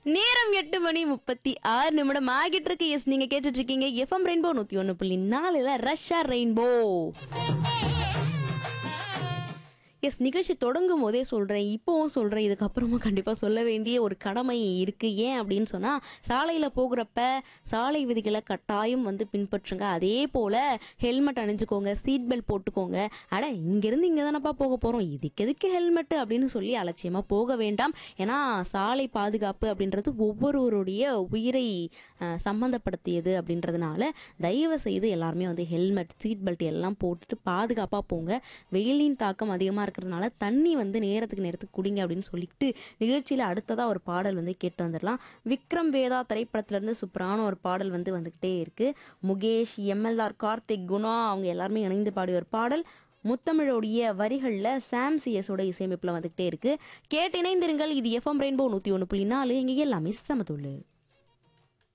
நேரம் எட்டு மணி முப்பத்தி ஆறு நிமிடம் ஆகிட்டு இருக்கு எஸ் நீங்க கேட்டுட்டு இருக்கீங்க எஃப்எம் ரெயின்போ நூத்தி ஒண்ணு புள்ளி நாலுல ரஷ்யா ரெயின்போ எஸ் நிகழ்ச்சி தொடங்கும் போதே சொல்கிறேன் இப்போவும் சொல்கிறேன் இதுக்கப்புறமும் கண்டிப்பாக சொல்ல வேண்டிய ஒரு கடமை இருக்குது ஏன் அப்படின்னு சொன்னால் சாலையில் போகிறப்ப சாலை விதிகளை கட்டாயம் வந்து பின்பற்றுங்க அதே போல் ஹெல்மெட் அணிஞ்சுக்கோங்க சீட் பெல்ட் போட்டுக்கோங்க அட இங்கேருந்து இங்கே தானப்பா போக போகிறோம் இதுக்கு எதுக்கு ஹெல்மெட்டு அப்படின்னு சொல்லி அலட்சியமாக போக வேண்டாம் ஏன்னா சாலை பாதுகாப்பு அப்படின்றது ஒவ்வொருவருடைய உயிரை அஹ், சம்மந்தப்படுத்தியது அப்படின்றதுனால தயவு செய்து எல்லாருமே வந்து ஹெல்மெட் சீட் பெல்ட் எல்லாம் போட்டுட்டு பாதுகாப்பாக போங்க வெயிலின் தாக்கம் அதிகமாக இருக்கிறதுனால தண்ணி வந்து நேரத்துக்கு நேரத்துக்கு குடிங்க அப்படின்னு சொல்லிட்டு நிகழ்ச்சியில் அடுத்ததாக ஒரு பாடல் வந்து கேட்டு வந்துடலாம் விக்ரம் வேதா திரைப்படத்துலேருந்து சூப்பரான ஒரு பாடல் வந்து வந்துக்கிட்டே இருக்குது முகேஷ் எம்எல்ஆர் கார்த்திக் குணா அவங்க எல்லாருமே இணைந்து பாடிய ஒரு பாடல் முத்தமிழோடைய வரிகளில் சாம் சிஎஸோட இசையமைப்பில் வந்துக்கிட்டே இருக்குது கேட்டு இணைந்திருங்கள் இது எஃப்எம் ரெயின்போ நூற்றி ஒன்று புள்ளி நாலு இங்கே எல்லாமே சமத்துள்ளு